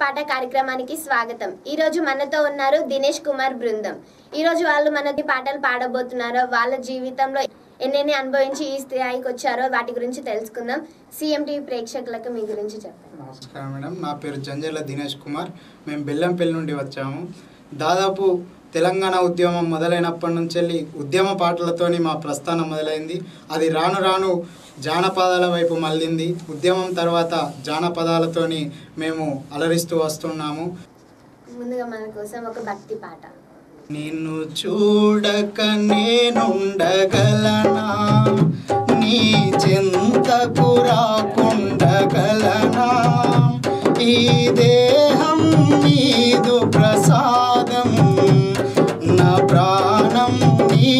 పాట కార్యక్రమానికి స్వాగతం ఈ రోజు మనతో ఉన్నారు దినేష్ కుమార్ బృందం ఈ రోజు వాళ్ళు మనకి పాటలు పాడబోతున్నారో వాళ్ళ జీవితంలో ఎన్నెన్ని అనుభవించి ఈ స్థాయికి వచ్చారో వాటి గురించి తెలుసుకుందాం సిఎంటీవీ ప్రేక్షకులకు మీ గురించి చెప్పండి నమస్కారం మేడం నా పేరు జంజల దినేష్ కుమార్ మేము బెల్లంపల్లి నుండి వచ్చాము దాదాపు తెలంగాణ ఉద్యమం మొదలైనప్పటి నుంచి వెళ్ళి ఉద్యమ పాటలతోని మా ప్రస్థానం మొదలైంది అది రాను రాను జానపదాల వైపు మళ్ళింది ఉద్యమం తర్వాత జానపదాలతోని మేము అలరిస్తూ వస్తున్నాము ముందుగా మన కోసం ఒక భక్తి పాట నిన్ను చూడక నేనుండగలనా నీ చింతకు రాకుండగలనా ఈ దేహం నీదు ప్రసాదం నా ప్రాణం నీ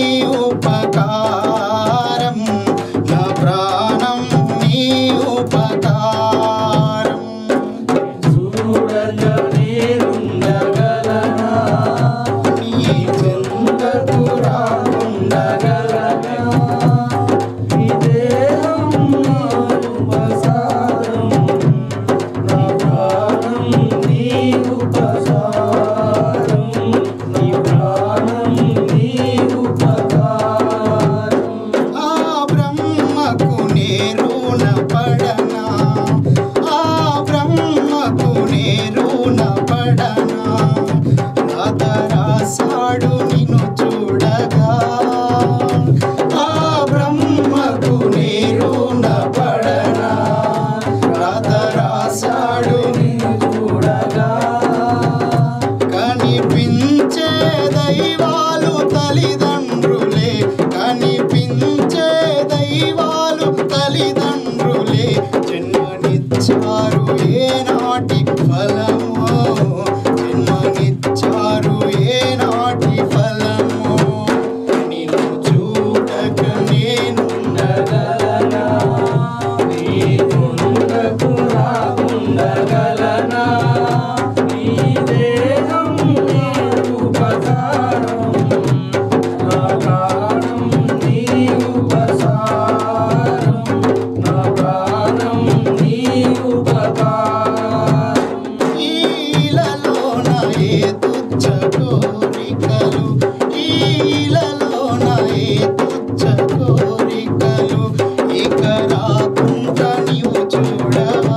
ఉపకారం నా ప్రాణం నీ ఉపకారం నీ చింతకు రాకుండగలనా ఆ బ్రహ్మకు నేరున పడనా ఆ బ్రహ్మకు నేరున పడనా రాతరాసాడు నిన్ను చూడగా ఆ బ్రహ్మకు నేరున పడనా రాతరాసాడు నిన్ను చూడగా కనిపించే దైవాలు తల్లిదండ్రులే కనిపించే దైవాలు తల్లిదండ్రులే జన్మనిచ్చారు ఏనాటి ఫలమో జన్మనిచ్చారు ఏనాటి ఫలమో నిన్ను చూడక నేనుండగలనా నీ ఉండకు రాకుండగలనా ఈలలోన ఏ తుచ్చ కోరికలు ఈలలోన ఏ తుచ్చ కోరికలు ఇక రాకుండా నీవు చూడవా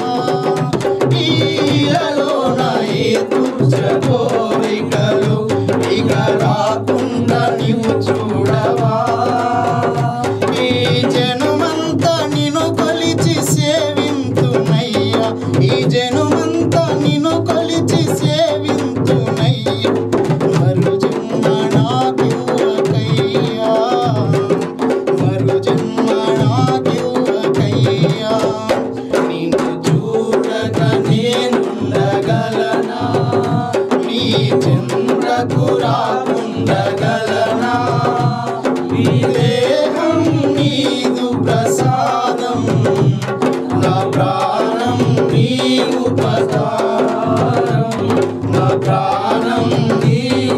ఈలలోన ఏ తుచ్చ కోరికలు ఇక రాకుండా నీవు చూడవా ఈ జనుమంతా నిన్ను కొలిచి సేవింతునయ్యా ఈ జనుమంతా నిన్ను కొలిచి సేవింతునయ్యా మరు జన్మ నాకివ్వకయ్యా మరు జన్మ నాకివ్వకయ్యా నిన్ను చూడక నేనుండగలనా నీ చంద్రకు రాకుండగలనా నీ దేహం నీదు ప్రసాదం నా ప్రాణం నీ ఉపకారం నా ప్రాణం నీ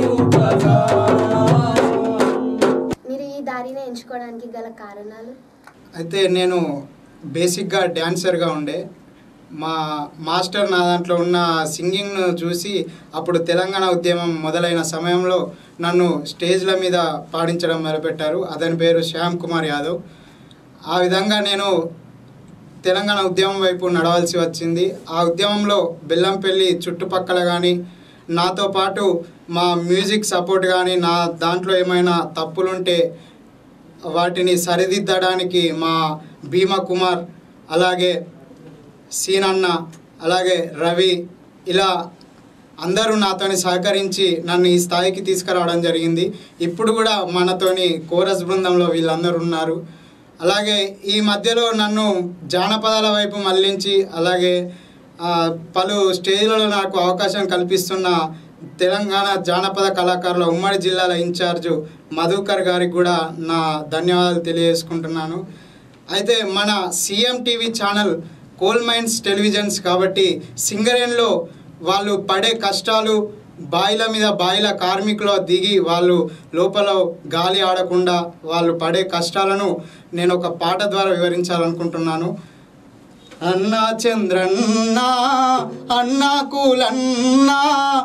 ఉపకారం మీరు ఈ దారిని ఎంచుకోవడానికి గల కారణాలు అయితే నేను బేసిక్గా డ్యాన్సర్గా ఉండే మా మాస్టర్ నా దాంట్లో ఉన్న సింగింగ్ను చూసి అప్పుడు తెలంగాణ ఉద్యమం మొదలైన సమయంలో నన్ను స్టేజ్ల మీద పాడించడం మొదలుపెట్టారు అతని పేరు శ్యామ్ కుమార్ యాదవ్ ఆ విధంగా నేను తెలంగాణ ఉద్యమం వైపు నడవాల్సి వచ్చింది ఆ ఉద్యమంలో బెల్లంపల్లి చుట్టుపక్కల కానీ నాతో పాటు మా మ్యూజిక్ సపోర్ట్ కానీ నా దాంట్లో ఏమైనా తప్పులుంటే వాటిని సరిదిద్దడానికి మా భీమా కుమార్ అలాగే సీనన్న అలాగే రవి ఇలా అందరూ నాతోని సహకరించి నన్ను ఈ స్థాయికి తీసుకురావడం జరిగింది ఇప్పుడు కూడా మనతోని కోరస్ బృందంలో వీళ్ళందరూ ఉన్నారు అలాగే ఈ మధ్యలో నన్ను జానపదాల వైపు మళ్ళించి అలాగే ఆ, పలు స్టేజ్లలో నాకు అవకాశం కల్పిస్తున్న తెలంగాణ జానపద కళాకారుల ఉమ్మడి జిల్లాల ఇన్ఛార్జు మధుకర్ గారికి కూడా నా ధన్యవాదాలు తెలియజేసుకుంటున్నాను అయితే మన CM TV channel coal mines televisions కాబట్టి సింగరేన్లో వాళ్ళు పడే కష్టాలు బాయిల మీద బాయిల కార్మికులు దిగి వాళ్ళు లోపల గాలి ఆడకుండా వాళ్ళు పడే కష్టాలను నేను ఒక పాట ద్వారా వివరించాలనుకుంటున్నాను అన్నా చంద్రన్న అన్నా కూలన్నా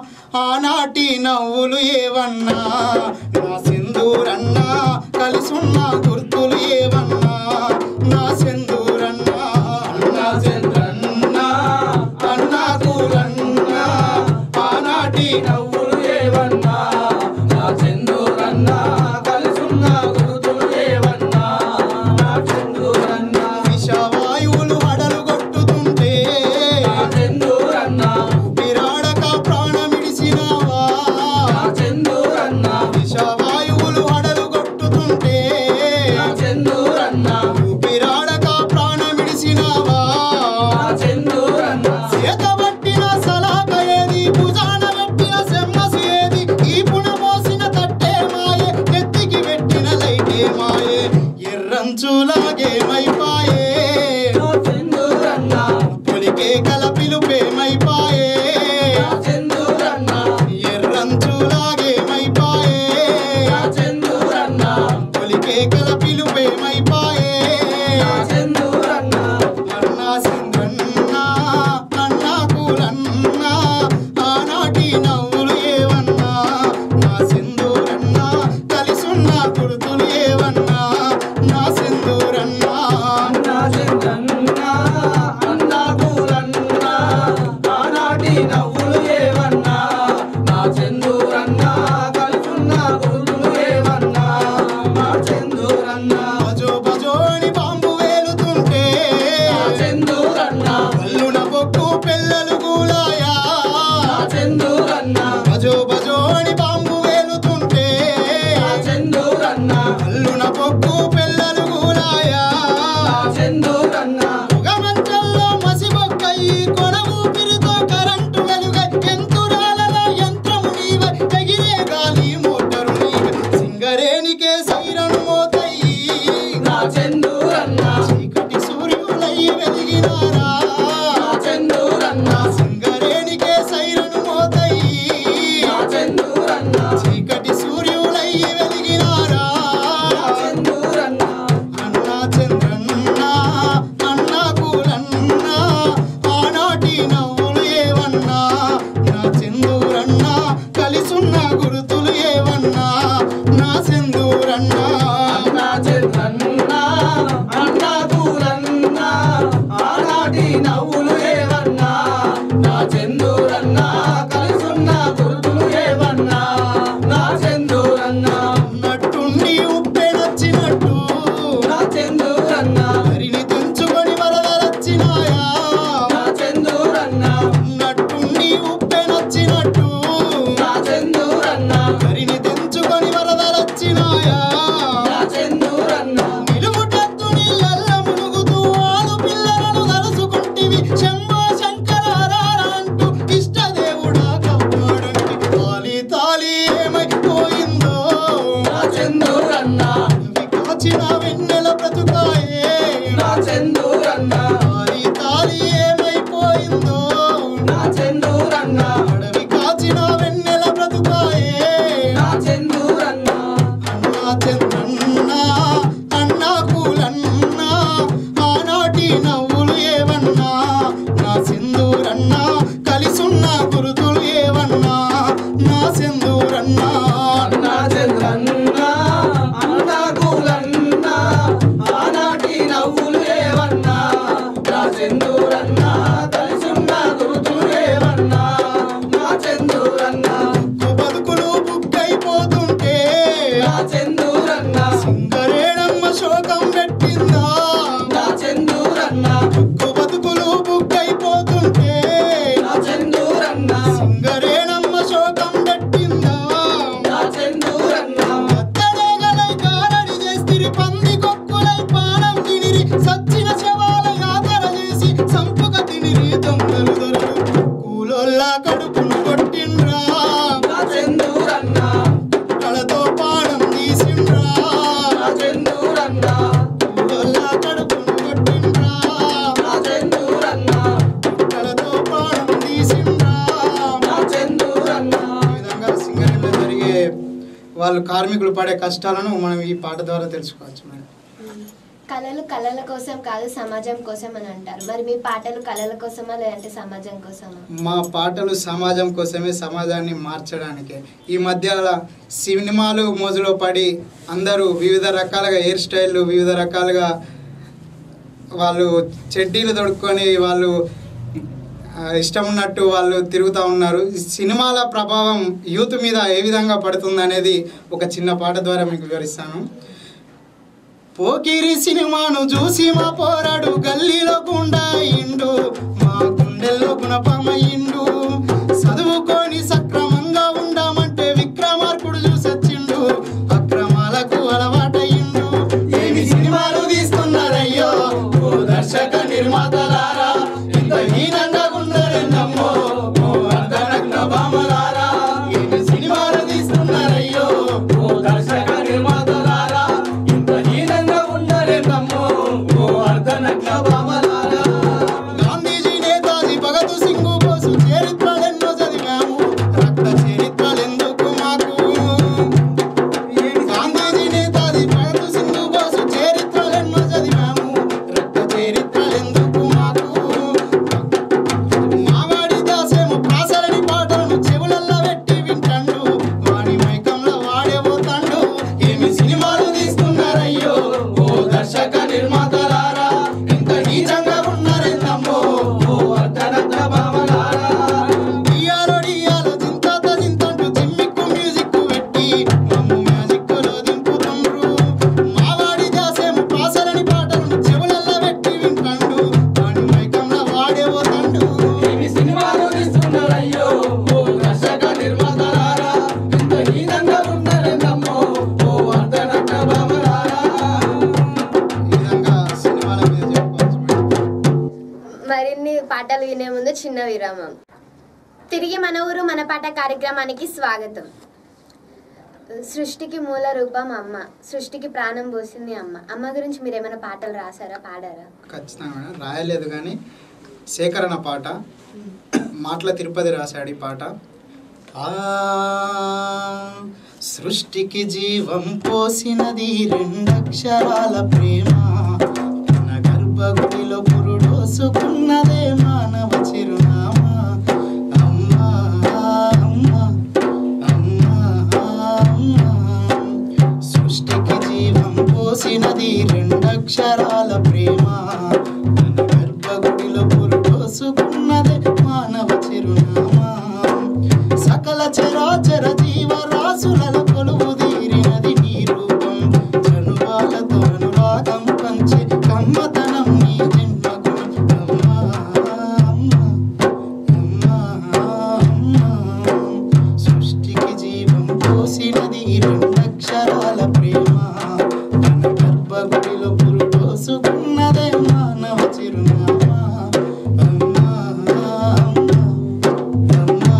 ఆనాటి నవ్వులు ఏవన్నా నా సింధూరన్నా కలిసున్న గుర్తులు ఏవన్నా నా సింధూరన్నా అన్నా చంద్రన్న అన్నా కూలన్నా ఆనాటి నవ్వులు ఏవన్నా నా చందూరన్నా కలిసున్న గురుతులు ఏవన్నా నా చందూరన్నా విషవాయువులు అడలు కొట్టుతుంటే నా చందూరన్నా విరాడక ప్రాణమిడిసినావా నా చందూరన్నా విషవాయువులు అడలు కొట్టుతుంటే నా చందూరన్నా విరాడక ప్రాణమిడిసినావా నా చందూరన్నా చేతబట్టిన సలాక ఏది భుజాన పెట్టిన సెమ్మసు ఏది ఈ పుణ మోసిన తట్టే మాయే ఎత్తికి పెట్టిన లైటే మాయే ఎర్రంచులాగే మైపాయే నా చందూరన్నా పొలికే కల పిలుపేమైపాయే నా చందూరన్నా ఎర్రంచులాగే మైపాయే నా చందూరన్నా పొలికే కల పిలుపేమైపాయే నా చందూరన్నా అన్నా సింగన్నా అన్నా కూలన్నా ఆనాటి నవ్వులు ఏవన్నా నా సింధూరన్నా కలిసున్న గుర్తులు ఏవన్నా నా సింధూరన్నా అన్నా చంద్రన్నా అన్నా కూరన్నా ఆనాటి నవ్వులు ఏవన్నా నా చందూరన్నా కలుసున్న గురుతులు ఏవన్నా నా చందూరన్నా బజో బజో అని బాంబు వేలుతుంటే నా చందూరన్నా కల్లున బొక్కు పిల్లలు గూలాయా నా చందూరన్నా బజో బజో అని బాంబు వేలుతుంటే నా చందూరన్నా కల్లున బొక్కు పిల్లలు గూలాయా నా చందూరన్నా పొగమంచల్లో మసిబొక్కయి కొన ఊపిరితో కరెంటు వెలుగై ఎంతురాలలో యంత్రము నీవై ఎగిరే గాలి మోటరు నీవై సింగరేణికే సైరను మోతయి నా చందూరన్నా చీకటి సూర్యులై వెలిగినారా నా చందూరన్నా సింగరేణికే సైరను మోతయి నా చందూరన్నా చీకటి సూర్యులై వెలిగినారా నా చందూరన్నా అన్నా చంద్రన్న అన్నా కూలన్న ఆనాటి నవ్వులు ఏవన్నా నా సింధూరన్న కలిసున్న గుర్తులు ఏవన్నా నా సింధూరన్న అన్నా చంద్రన్నా అన్నా కూరన్నా ఆనాటి నవ్వులు ఏవన్నా నా చందూరన్నా కలిసున్న గుర్తులు ఏవన్నా నా చందూరన్నా నట్టుండి ఉప్పెనొచ్చినట్టు నా చందూరన్నా హరిని తెంచుకొని వరదలొచ్చినాయా నా చందూరన్నా నట్టుండి ఉప్పెనొచ్చినట్టు నా చందూరన్నా హరిని తెంచుకొని వరదలొచ్చినాయా నా చందూరన్నా నిలువుటెత్తు నీళ్ళల్ల మునుగుతూ ఆలు పిల్లలను తలుసుకుంటివి శంభో శంకర హరార అంటూ ఇష్టదేవుడా కాపాడంటి తాలి తాలి ఏమైపోయిందో నా చందూరన్నా అవి కాచిన వెన్నెల బ్రతుకాయే నా చందూరన్నా తాలి తాలి ఏమైపోయిందో నా చందూరన్నా అడవి కాచిన వెన్నెల బ్రతుకాయే నా చందూరన్నా అన్నా చంద్రన్న అన్నా కూలన్న ఆనాటి నవ్వులు ఏవన్నా నా సింధూరన్న కలిసున్న గురుతులు ఏవన్నా నా సింధూరన్నా అన్నా చంద్రన్నా అన్నా కూలన్నా ఆనాటి నవ్వులు ఏవన్నా నా చందూరన్నా కలిసున్న గురుతులు ఏవన్నా నా చందూరన్నా బతుకులు బుక్కైపోతుంటే నా చందూరన్నా సింగరేణమ్మ శోకం పెట్టిందా నా చందూరన్నా బతుకులు బుక్కైపోతుంటే నా చందూరన్నా సింగరేణమ్మ శోకం పెట్టిందా నా చందూరన్నా కత్తెరేగలై కారడి చేస్తిరి పంది కొక్కులై పానం తినిరి సచ్చిన శవాల యాతన చేసి సంపుక తినిరి దొంగలు దొరలు కూలోల్లా కడుపును కొట్టిండ్రా నా చందూరన్నా కళతో పానం తీసిండ్రా నా చందూరన్నా కూలోల్లా కడుపును కొట్టిండ్రా నా చందూరన్నా కళతో పానం తీసిండ్రా నా చందూరన్నా ఈ విధంగా సింగరేణిలో జరిగే వాళ్ళు కార్మికులు పడే కష్టాలను మనం ఈ పాట ద్వారా తెలుసుకోవచ్చు మేడం కళలు కళల కోసం కాదు సమాజం కోసం అని అంటారు మరి మీ పాటలు కళల కోసమా లేదంటే సమాజం కోసమా మా పాటలు సమాజం కోసమే సమాజాన్ని మార్చడానికే ఈ మధ్య సినిమాలు మోజులో పడి అందరూ వివిధ రకాలుగా హెయిర్ స్టైళ్ళు వివిధ రకాలుగా వాళ్ళు చెడ్డీలు దొడుక్కొని వాళ్ళు ఆ, ఇష్టం ఉన్నట్టు వాళ్ళు తిరుగుతూ ఉన్నారు ఈ సినిమాల ప్రభావం యూత్ మీద ఏ విధంగా పడుతుంది అనేది ఒక చిన్న పాట ద్వారా మీకు వివరిస్తాను పోకిరి సినిమాను చూసి మా పోరాడు గల్లీలో గుండా అయిండు మా గుండెల్లో గుణపమయ్యిండు చదువుకొని సక్రమంగా ఉండమంటే విక్రమార్కుడు చూసొచ్చిండు అక్రమాలకు అలవాటయ్యిండు ఏమి సినిమాలు తీస్తున్నారయ్యో ఓ దర్శక నిర్మాతలారా ఇంత హీనంగా ఉన్నారెన్నమ్మో ఓ అర్ధనగ్న భామలారా ఏమి సినిమాలు తీస్తున్నారయ్యో ఓ దర్శక నిర్మాతలారా ఇంత హీనంగా ఉన్నారెన్నమ్మో ఓ అర్ధనగ్న భామలారా గాంధీజీ నేతాజీ భగత్ సింగ్ బోసు చరిత్రలెన్నో చదివాము రక్త చరిత్రలెందుకు మాకు గాంధీజీ నేతాజీ భగత్ సింగ్ బోసు చరిత్రలెన్నో చదివాము రక్త చరిత్రలెందుకు మాకు మావాడి దాసేమో ప్రాసలని పాటలను చెవులల్లో పెట్టి వింటాడు వాడి మైకంలో వాడేపోతాడు ఏమి సినిమాలు తీస్తున్నారయ్యో ఓ దర్శక నిర్మాతలారా ఇంత నీచంగా ఉన్నారెందమ్మో ఓ అర్ధనగ్న భామలారా డియాలో డియాలో చింతాత చింతంటూ జిమ్మిక్కు మ్యూజిక్ పెట్టి మమ్ము మ్యాజిక్లో దింపుతుండ్రు మావాడి దాసేమో ప్రాసలని పాటలను చెవులల్లో పెట్టి వింటాడు వాడి మైకంలో వాడేపోతాడు ఏమి సినిమాలు తీస్తున్నారయ్యో ఓ దర్శక నిర్మాతలారా ఇంత హీనంగా ఉన్నారెందమ్మో ఓ అర్ధనగ్న భామలారా ఈ విధంగా సినిమాల మీద చెప్పుకోవచ్చు మేడం. మరిన్ని పాటలు వినే ముందు చిన్న విరామం తిరిగి మన ఊరు మన పాట కార్యక్రమానికి స్వాగతం సృష్టికి మూల రూపం అమ్మ సృష్టికి ప్రాణం పోసింది అమ్మ అమ్మ గురించి మీరు ఏమైనా పాటలు రాసారా పాడారా ఖచ్చితంగా మేడం రాయలేదు కానీ సేకరణ పాట మాటల తిరుపతి రాశాడు ఈ పాట ఆ సృష్టికి జీవం పోసినది రెండక్షరాల ప్రేమ తన గర్భగుడిలో పురుడోసుకున్నదే మానవ చిరునామా అమ్మా అమ్మా అమ్మా అమ్మా సృష్టికి జీవం పోసినది రెండక్షరాల ప్రేమ తన గర్భగుడిలో పురుడోసుకున్నదే మానవ చిరునామా సకల చరాచర జీవరాశులలో కొలువు తీరినది నీ రూపం చనువాలతో అనురాగం పంచే కమ్మతనం నీ జన్మగుణం అమ్మా అమ్మా అమ్మా అమ్మా సృష్టికి జీవం పోసినది రెండక్షరాల ప్రేమ తన గర్భగుడిలో పురుటోసుకున్నదే మానవ చిరునామా అమ్మా అమ్మా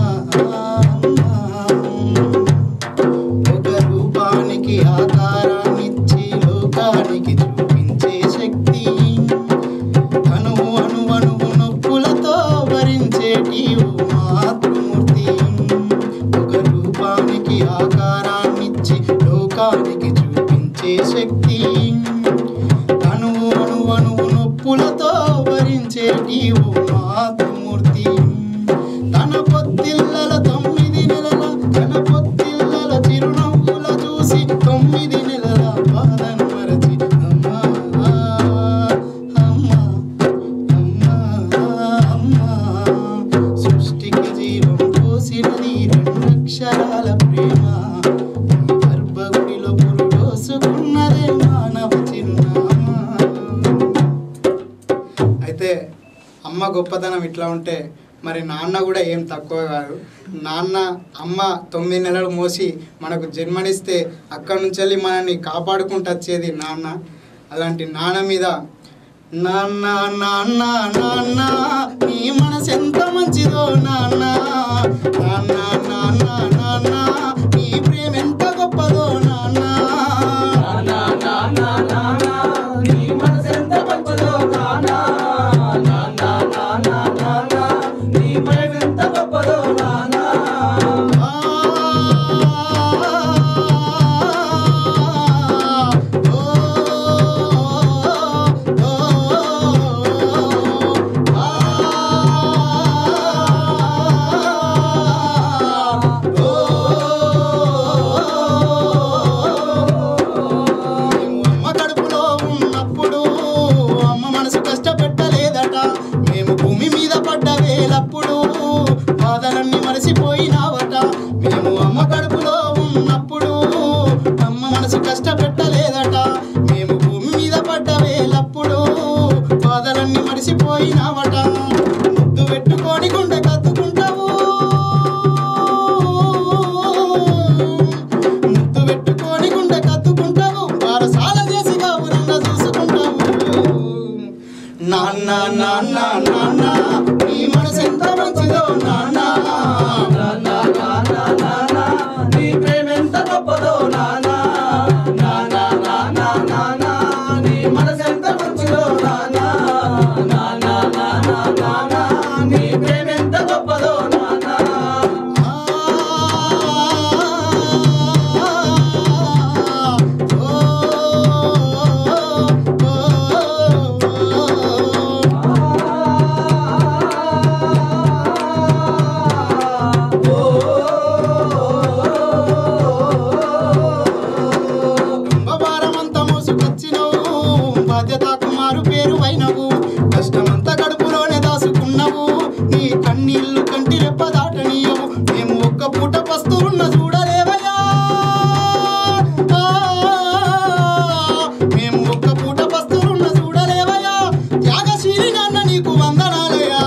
ఒక రూపానికి ఆకారాన్నిచ్చి లోకానికి చూపించే శక్తి అణు అణు అణువు నొప్పులతో భరించేటి ఓ మాతృమూర్తి ఒక రూపానికి ఆకారాన్నిచ్చి లోకానికి చూపించే శక్తి అణువు అణు అణువు నొప్పులతో భరించేటి ఓ మాతృమూర్తి తన పొత్తిళ్ళల తొమ్మిది నెలల తన పొత్తిళ్ళల చిరునవ్వుల చూసి తొమ్మిది నెలల బాధను మరచి అమ్మా అమ్మా అమ్మా అమ్మా సృష్టికి జీవం పోసినది రెండక్షరాల ప్రేమ గర్భగుడిలో పురుడోసుకున్నదే మానవ చిరునామా అయితే అమ్మ గొప్పతనం ఇట్లా ఉంటే మరి నాన్న కూడా ఏం తక్కువ కాదు నాన్న అమ్మ తొమ్మిది నెలలు మోసి మనకు జన్మనిస్తే అక్కడి నుంచి వెళ్ళి మనల్ని కాపాడుకుంటూ వచ్చేది నాన్న అలాంటి నాన్న మీద నాన్న నాన్న నాన్న నీ మనసు ఎంత మంచిదో నాన్న నాన్న నాన్న నాన్న నీ ప్రేమ ఎంత గొప్పదో నాన్న నానా నానా నానా నీ మనసెంత గొప్పదో నానా నానా నానా నానా నీ ప్రేమెంత గొప్పదో నానా ఆ నాన్న నాన్న నాన్న నీ మనసు ఎంత మంచిదో నాన్న నాన్న నాన్న నాన్న నీ ప్రేమెంత గొప్పదో నాన్న నాన్న నాన్న నాన్న నీ మనసెంత మంచిదో నాన్న నాన్న నాన్న నాన్న నీ ప్రేమెంత గొప్పదో నాన్న కుంభభారమంతా మోసుకొచ్చినవు బాధ్యత కుమారు పేరు వైనవు కష్టమంతా గడుపులోనే దాసుకున్నావు నీ కన్నీళ్లు కంటి రెప్ప దాటనీయవు మేము ఒక్క పూట పస్తున్న చూడలేవయ్యా ఆ, మేము ఒక్క పూట పస్తున్న చూడలేవయ్యా త్యాగశీలి నాన్న నీకు వందనాలయ్యా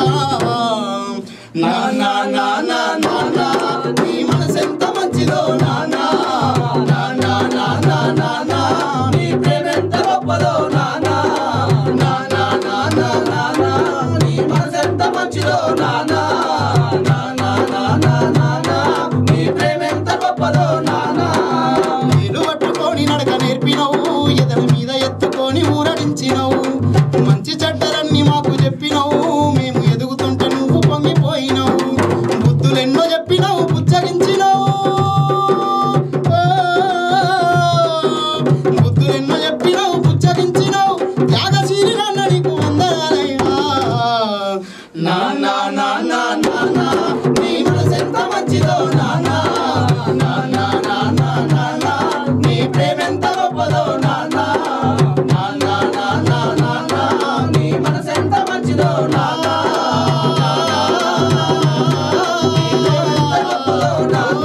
నాన్న నాన్న నాన్న నీ మనసెంత మంచిదో నాన్న నాన్న నాన్న నాన్న నీ ప్రేమెంత గొప్పదో నాన్న నాన్న నాన్న నాన్న నీ మనసెంత మంచిదో నాన్న నాన్న నాన్న నాన్న నీ ప్రేమెంత గొప్పదో నాన్న నీళ్ళు పట్టుకొని నడక నేర్పినవు ఎదల మీద ఎత్తుకొని ఊరడించినవు మంచి చెడ్డలన్నీ మాకు చెప్పినవు మేము ఎదుగుతుంటే నువ్వు పొంగిపోయినావు బుద్ధులెన్నో చెప్పినావు పుచ్చగించినావు ఓ, బుద్ధులెన్నో చెప్పినావు పుచ్చగించినావు త్యాగశీలి నాన్న నీకు వందనాలయ్యా నాన్న నాన్న నాన్న నీ మనసెంత మంచిదో నాన్న నాన్న నాన్న నాన్న నీ ప్రేమెంత గొప్పదో నాన్న నాన్న నాన్న నాన్న నీ మనసెంత మంచిదో నాన్న నీ ప్రేమెంత గొప్పదో నాన్న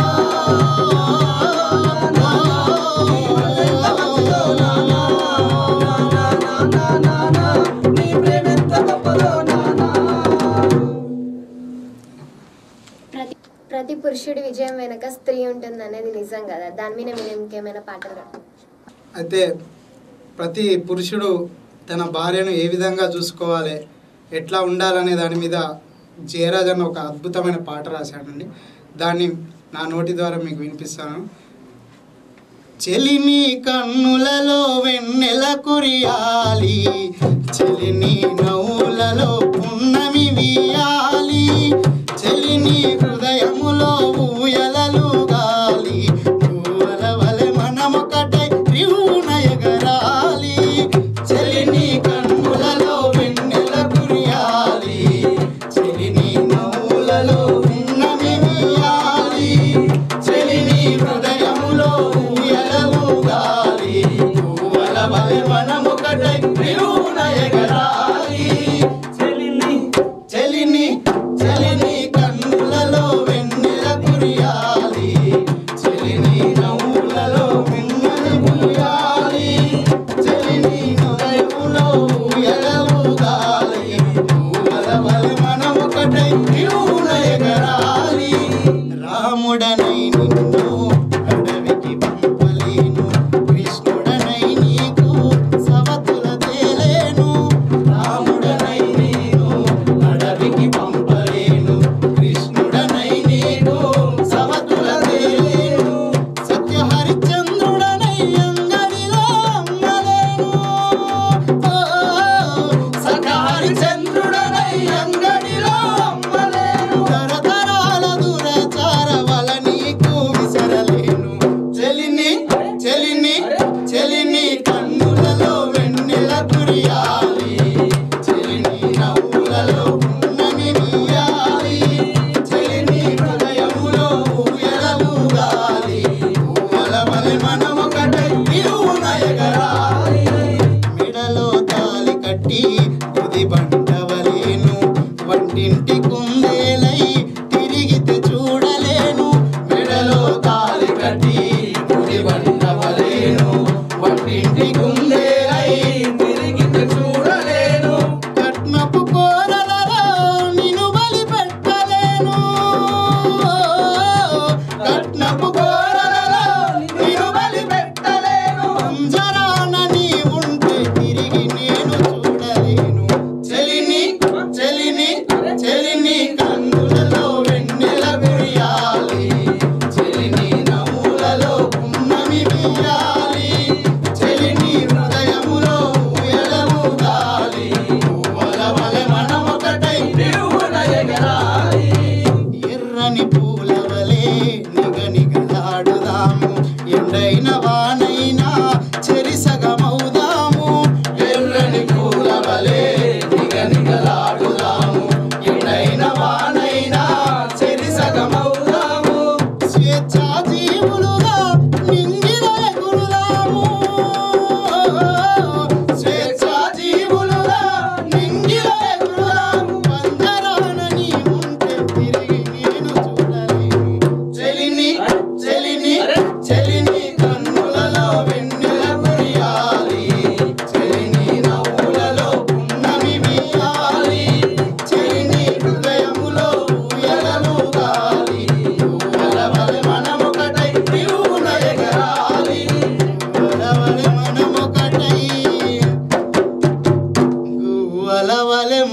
నీ మనసెంత మంచిదో నాన్న నాన్న నాన్న నీ ప్రేమెంత గొప్పదో నాన్న ప్రతి ప్రతి పురుషుడి విజయం వెనక స్త్రీ ఉంటుంది అనేది నిజం కదా దాని మీద మీరు ఇంకేమైనా పాటలు రాయండి. అయితే ప్రతి పురుషుడు తన భార్యను ఏ విధంగా చూసుకోవాలి ఎట్లా ఉండాలనే దాని మీద జయరాజ్ అన్న ఒక అద్భుతమైన పాట రాశాడండి దాన్ని నా నోటి ద్వారా మీకు వినిపిస్తాను చెలిని కన్నులలో వెన్నెల కురియాలి చెలిని నవ్వులలో పున్నమి వీయాలి చెలిని హృదయములో ఊయలలు గాలి పూవల వలె మనమొకటై రివున ఎగరాలి చెలిని కన్నులలో వెన్నెల కురియాలి చెలిని నవ్వులలో పున్నమి వీయాలి చెలిని హృదయములో ఊయలలు గాలి పూవల వలె మనమొకటై రివున ఎగరాలి చెలిని చెలిని చెలిని కన్నులలో వెన్నెల కురియాలి చెలిని నవ్వులలో మిన్నని మురియాలి చెలిని హృదయములో ఊయలలు గాలి పూవల వలె మనమొకటై రివున ఎగరాలి రాముడనై నిన్ను అడవికి పంపలేను కృష్ణుడనై నీకు సవతుల తేలేను రాముడనై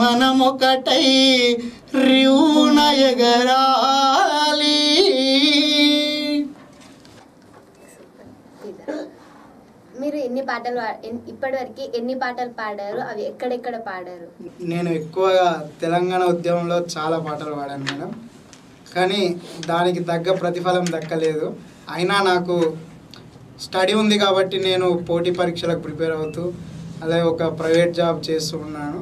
మనమొకటై రివున ఎగరాలి ఇదా. మీరు ఎన్ని పాటలు పా- ఎన్- ఇప్పటివరకు ఎన్ని పాటలు పాడారు అవి ఎక్కడెక్కడ పాడారు నేను ఎక్కువగా తెలంగాణ ఉద్యమంలో చాలా పాటలు పాడాను మేడం కానీ దానికి తగ్గ ప్రతిఫలం దక్కలేదు అయినా నాకు స్టడీ ఉంది కాబట్టి నేను పోటీ పరీక్షలకు ప్రిపేర్ అవుతూ అలాగే ఒక ప్రైవేట్ జాబ్ చేస్తూ ఉన్నాను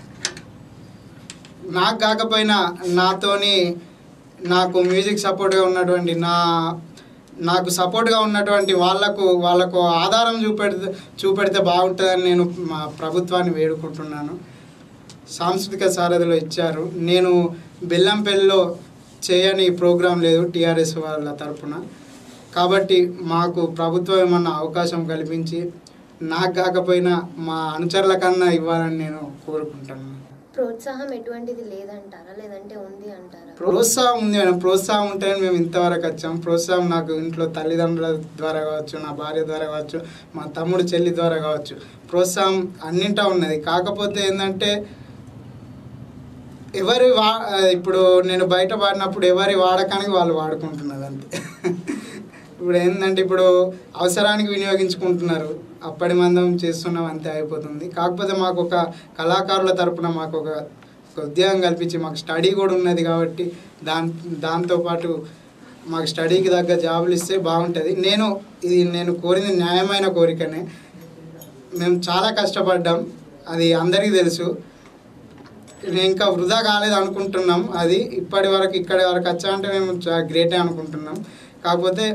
నాకు కాకపోయినా నాతోని నాకు మ్యూజిక్ సపోర్ట్గా ఉన్నటువంటి నా నాకు సపోర్ట్గా ఉన్నటువంటి వాళ్ళకు వాళ్ళకు ఆధారం చూపెడితే చూపెడితే బాగుంటుందని నేను మా ప్రభుత్వాన్ని వేడుకుంటున్నాను సాంస్కృతిక సారథిలో ఇచ్చారు నేను బెల్లంపల్లిలో చేయని ప్రోగ్రాం లేదు టీఆర్ఎస్ వాళ్ళ తరపున కాబట్టి మాకు ప్రభుత్వం ఏమన్నా అవకాశం కల్పించి నాకు కాకపోయినా మా అనుచరుల కన్నా ఇవ్వాలని నేను కోరుకుంటున్నాను ప్రోత్సాహం ఎటువంటిది లేదంటారా లేదంటే ఉంది అంటారా ప్రోత్సాహం ఉంది మేడం ప్రోత్సాహం ఉంటేనే మేము ఇంతవరకు వచ్చాం ప్రోత్సాహం నాకు ఇంట్లో తల్లిదండ్రుల ద్వారా కావచ్చు నా భార్య ద్వారా కావచ్చు మా తమ్ముడు చెల్లి ద్వారా కావచ్చు ప్రోత్సాహం అన్నింటా ఉన్నది కాకపోతే ఏంటంటే ఎవరి వా ఇప్పుడు నేను బయట పాడినప్పుడు ఎవరి వాడకానికి వాళ్ళు వాడుకుంటున్నారు అంతే ఇప్పుడు ఏంటంటే ఇప్పుడు అవసరానికి వినియోగించుకుంటున్నారు అప్పటి మందం చేస్తున్నాం అంతే అయిపోతుంది కాకపోతే మాకు ఒక కళాకారుల తరపున మాకు ఒక ఒక ఉద్యోగం కల్పించి మాకు స్టడీ కూడా ఉన్నది కాబట్టి దాని దాంతోపాటు మాకు స్టడీకి తగ్గ జాబులు ఇస్తే బాగుంటుంది నేను ఇది నేను కోరింది న్యాయమైన కోరికనే మేము చాలా కష్టపడ్డాం అది అందరికీ తెలుసు నేను ఇంకా వృధా కాలేదు అనుకుంటున్నాం అది ఇప్పటి వరకు ఇక్కడి వరకు వచ్చా అంటే మేము చాలా గ్రేటే అనుకుంటున్నాం కాకపోతే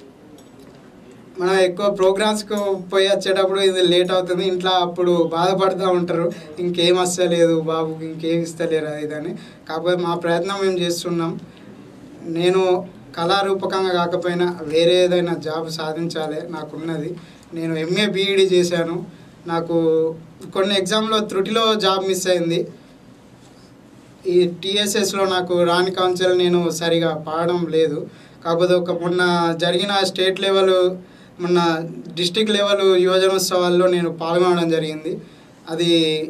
మనం ఎక్కువ ప్రోగ్రామ్స్కి పోయి వచ్చేటప్పుడు ఇది లేట్ అవుతుంది ఇంట్లో అప్పుడు బాధపడుతూ ఉంటారు ఇంకేం వస్తలేదు బాబు ఇంకేం ఇస్తలేరు అది ఇది అని కాకపోతే మా ప్రయత్నం మేము చేస్తున్నాం నేను కళారూపకంగా కాకపోయినా వేరే ఏదైనా జాబ్ సాధించాలి నాకున్నది నేను ఎంఏ బీఈడి చేశాను నాకు కొన్ని ఎగ్జామ్లో త్రుటిలో జాబ్ మిస్ అయింది ఈ టీఎస్ఎస్లో నాకు రాని కౌన్సిల్ నేను సరిగా పాడడం లేదు కాకపోతే ఒక మొన్న జరిగిన స్టేట్ లెవెల్ మొన్న డిస్టిక్ లెవెల్ యువజనోత్సవాల్లో నేను పాల్గొనడం జరిగింది అది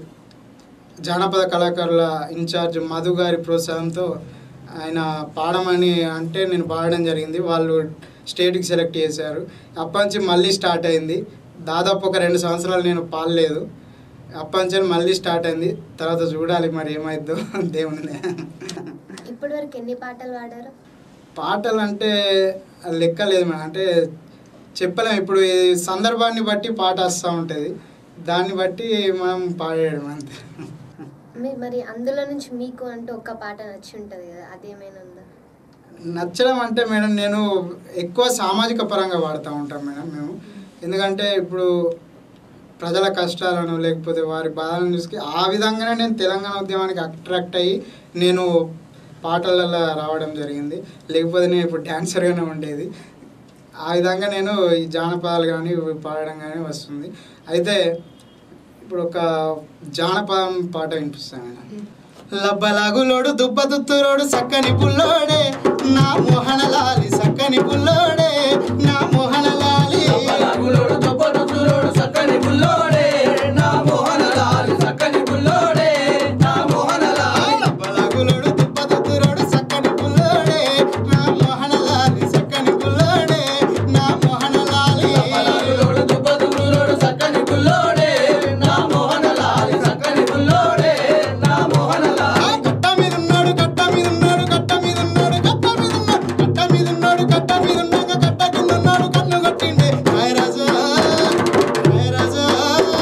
జానపద కళాకారుల ఇన్ఛార్జ్ మధు గారి ప్రోత్సాహంతో ఆయన పాడమని అంటే నేను పాడడం జరిగింది వాళ్ళు స్టేట్కి సెలెక్ట్ చేశారు అప్పటి నుంచి మళ్ళీ స్టార్ట్ అయింది దాదాపు ఒక రెండు సంవత్సరాలు నేను పాడలేదు అప్పటి నుంచి మళ్ళీ స్టార్ట్ అయింది తర్వాత చూడాలి మరి ఏమైద్దో దేవుని ఇప్పటివరకు ఎన్ని పాటలు పాడారు పాటలు అంటే లెక్క లేదు మేడం అంటే చెప్పలేం ఇప్పుడు ఈ సందర్భాన్ని బట్టి పాట వస్తూ ఉంటుంది దాన్ని బట్టి మనం పాడేయడం అంతే మీ- మరి అందులో నుంచి మీకు అంటూ ఒక్క పాట నచ్చి ఉంటుంది కదా అదేమైనా ఉందా నచ్చడం అంటే మేడం నేను ఎక్కువ సామాజిక పరంగా వాడుతూ ఉంటాం మేడం మేము ఎందుకంటే ఇప్పుడు ప్రజల కష్టాలను లేకపోతే వారి బాధలను చూసి ఆ విధంగానే నేను తెలంగాణ ఉద్యమానికి అట్రాక్ట్ అయ్యి నేను పాటలలో రావడం జరిగింది లేకపోతే నేను ఇప్పుడు డ్యాన్సర్గానే ఉండేది ఆ విధంగా నేను ఈ జానపదాలు కానీ ఇవి పాడడం కానీ వస్తుంది అయితే ఇప్పుడు ఒక జానపదం పాట వినిపిస్తాను నేను లబ్బలాగులోడు దుబ్బదుత్తురోడు సక్కని పుల్లోడే నా మోహన లాలి సక్కని పుల్లోడే నా మోహన లాలి పలాగులోడు దొబ్బరుతురోడు సక్కని బుల్లోడే నా మోహన లాలి సక్కని బుల్లోడే నా మోహన లాలి లబ్బలాగులోడు దుబ్బదుత్తురోడు సక్కని పుల్లోడే నా మోహన లాలి సక్కని పుల్లోడే నా మోహన లాలి పలాగులోడు దొబ్బరుతురోడు సక్కని బుల్లోడే నా మోహన లాలి సక్కని బుల్లోడే నా మోహన లాలి కట్ట మీద ఉన్నాడు కట్ట మీద ఉన్నాడు కట్ట మీద ఉన్నాడు కట్ట మీద ఉన్నాడు కట్ట మీద ఉన్నాడు కట్ట మీద ఉన్నాక కట్ట కింద ఉన్నాడు కన్ను కొట్టిండే రాయ రాజా రాయ రాజా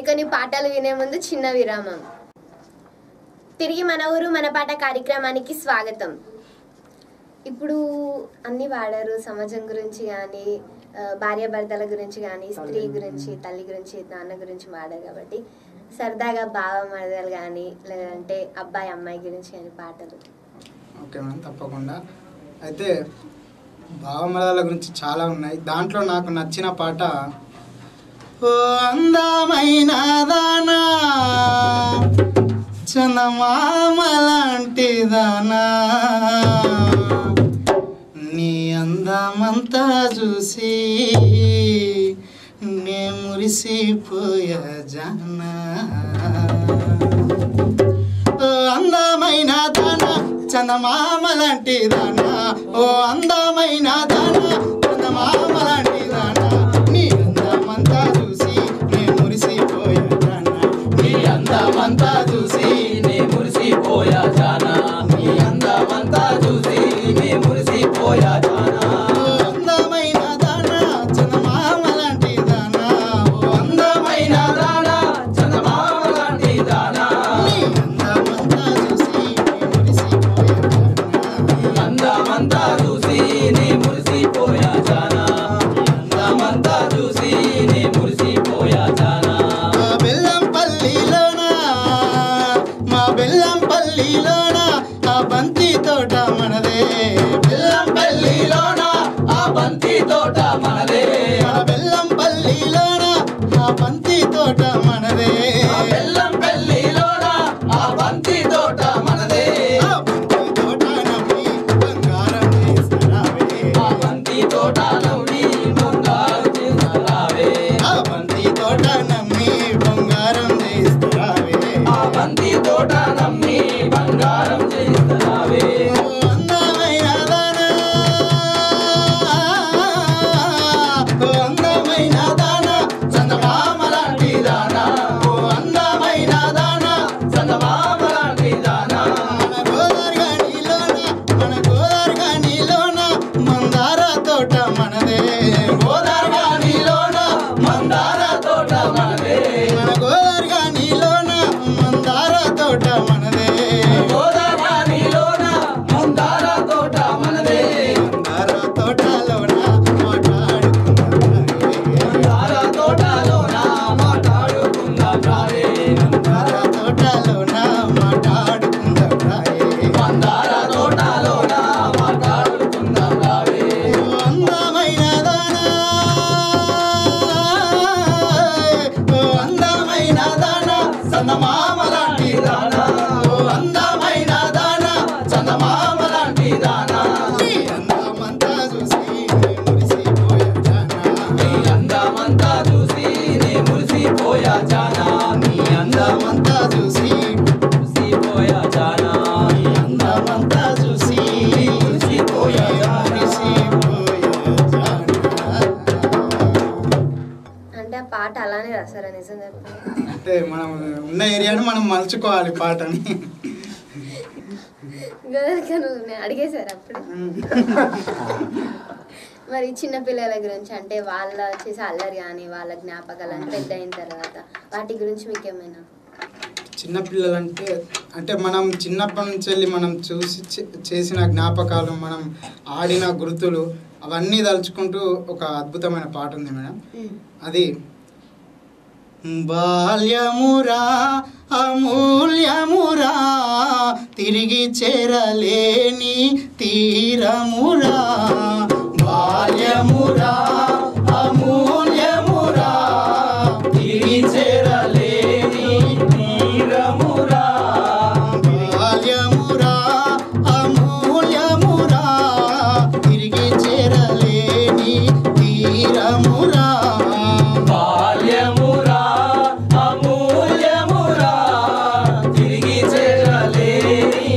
మరికొన్ని పాటలు వినే ముందు చిన్న విరామం తిరిగి మన ఊరు మన పాట కార్యక్రమానికి స్వాగతం ఇప్పుడు అన్ని వాడారు సమాజం గురించి కానీ భార్యాభర్తల గురించి కానీ స్త్రీ గురించి తల్లి గురించి నాన్న గురించి వాడారు కాబట్టి సరదాగా బావ మరదలు కానీ లేదంటే అబ్బాయి అమ్మాయి గురించి కానీ పాటలు ఓకే మేడం తప్పకుండా అయితే భావమరాల గురించి చాలా ఉన్నాయి దాంట్లో నాకు నచ్చిన పాట ఓ అందమైన దానా చందమామ లాంటి దానా నీ అందమంతా చూసి నే మురిసిపోయా జానా ఓ అందమైన దాన చందమామ లాంటి దాన ఓ అందమైన దాన చందమామ లాంటి దాన నీ అందమంతా చూసి నే మురిసిపోయా జాన నీ అందమంతా చూసి నీ మురిసిపోయా జానా నీ అందమంతా చూసి నీ మురిసిపోయా జానా ఓ అందమైన దాన చందమామ లాంటి దాన ఓ అందమైన దానా చందమామ లాంటి దానా నీ అందమంతా చూసి నే మురిసిపోయా జాన అందమంతా చూసి నీ మురిసిపోయా జానా అందమంతా చూసి నీ మురిసిపోయా జానా మా బెల్లం పల్లిలోన మా బెల్లం పల్లిలోన ఆ బంతి తోట మనదే బెల్లం పెళ్లిలోన ఆ బంతి తోట మనదే మా బెల్లం పల్లిలోన ఆ బంతి తోట మనదే ఆ బెల్లం పెళ్లిలోన ఆ బంతి తోట మనదే ఆ బంతి తోట నమ్మి బంగారం చేస్తారావే ఆ బంతి తోట నవ్వి బంగారు చేస్తారావే ఆ బంతి తోట నమ్మి బంగారం చేస్తారావే ఆ బంతి తోట నమ్మి బంగారం చేస్తారావే ఓ అందమైన దానా ఓ అందమైన దానా చందమామ లాంటి దానా ఓ అందమైన దానా చందమామ లాంటి దానా మన గోదావరిలోన మన గోదావరిలోన మందార తోట మనదే గోదావరిలోన మందార తోట మనదే మన గోదావరిలోన మందార తోట మనదే గోదావరిలోన మందార తోట మనదే మందార తోటలోన మాట్లాడుకున్నామే మందార తోటలోన మాట్లాడుకుందాం రావే మందార తోటలోన మాట్లాడుకుందామే మందార తోటలోన మాట్లాడుకుందాం రావే ఓ అందమైన దానా ఓ అందమైన దానా చందమామ లాంటి దానా ఓ అందమైన దానా చందమామ లాంటి దానా నీ అందమంతా చూసి మురిసిపోయా జానా నీ అందమంతా చూసి నీ మురిసిపోయా జానా నీ అందమంతా చూసి మురిసిపోయా జానా నీ అందమంతా చూసి మురిసిపోయా జానా మురిసిపోయా జానా అంటే ఆ పాట అలానే రాస్తారా నిజం చెప్పండి అంటే మనం ఉన్న ఏరియాని మనం మలుచుకోవాలి పాటని గోదావరికను అడిగేశారు అప్పుడు మరి చిన్న పిల్లల గురించి అంటే వాళ్ళ చేసే అల్లరి కానీ వాళ్ళ జ్ఞాపకాలను పెద్ద అయిన తర్వాత వాటి గురించి మీకు ఏమైనా చిన్నపిల్లలంటే అంటే మనం చిన్నప్పటి నుంచి వెళ్ళి మనం చూసి చే- చేసిన జ్ఞాపకాలు మనం ఆడిన గుర్తులు అవన్నీ తలుచుకుంటూ ఒక అద్భుతమైన పాట ఉంది మేడం అది బాల్యమురా అమూల్యమురా తిరిగి చేరలేని తీరమురా బాల్యమురా అమూల్యమురా తిరిగి చేరలేని తీరమురా బాల్యమురా అమూల్యమురా తిరిగి చేరలేని తీరమురా బాల్యమురా అమూల్యమురా తిరిగి చేరలేని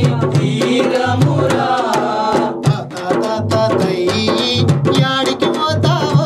తీరమురా తాత తాత తై యాడికి పోతావా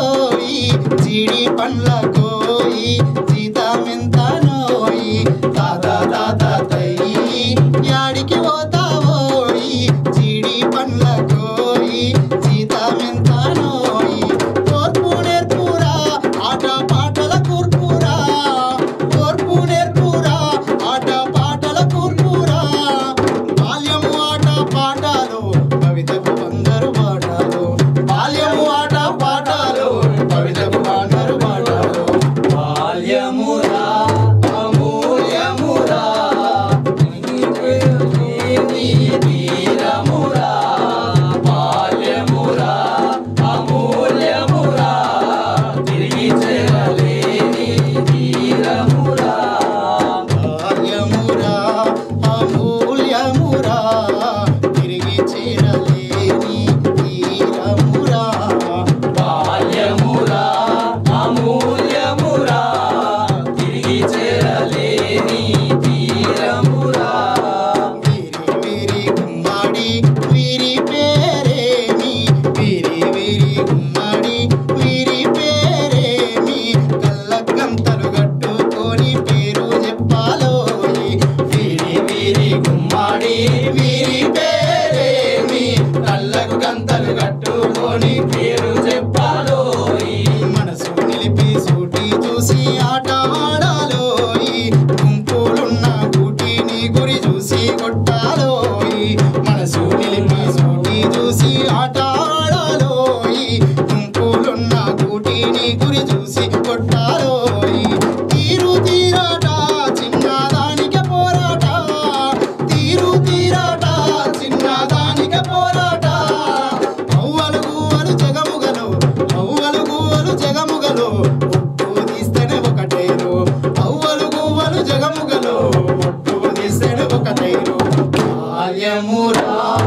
వెలుగలో ఒట్టు దిశడు ఒక తైరు బాల్యమురా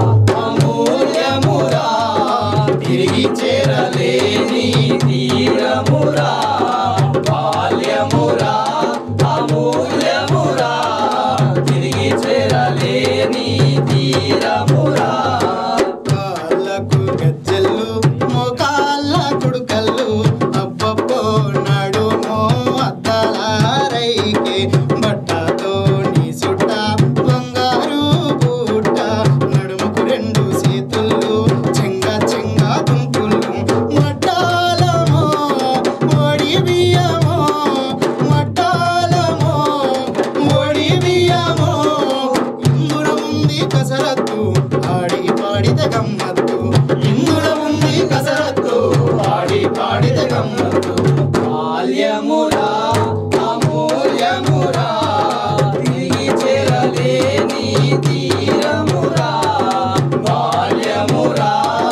అమూల్యమురా తిరిగి చేరలేని తీరమురా బాల్యమురా అమూల్యమురా తిరిగి చేరలేని తీరమురా కాళ్ళకు గజ్జెలు మోకాళ్ళ కుడుకల్లు అబ్బబ్బో నడుమో అద్దలారైకే బట్టతో నీ సుట్ట బంగారు బూట నడుముకు రెండు చేతులు చెంగ చెంగ దుంపులు మట్టాలమో ఓడి బియ్యమో మట్టాలమో ఓడి బియ్యమో ఇందులో ఉంది కసరత్తు ఆడి పాడిత గమ్మత్తు ఇందులో ఉంది కసరత్తు ఆడి పాడిత గమ్మత్తు బాల్యమురా అమూల్యమురా తిరిగి చేరలేని తీరమురా బాల్యమురా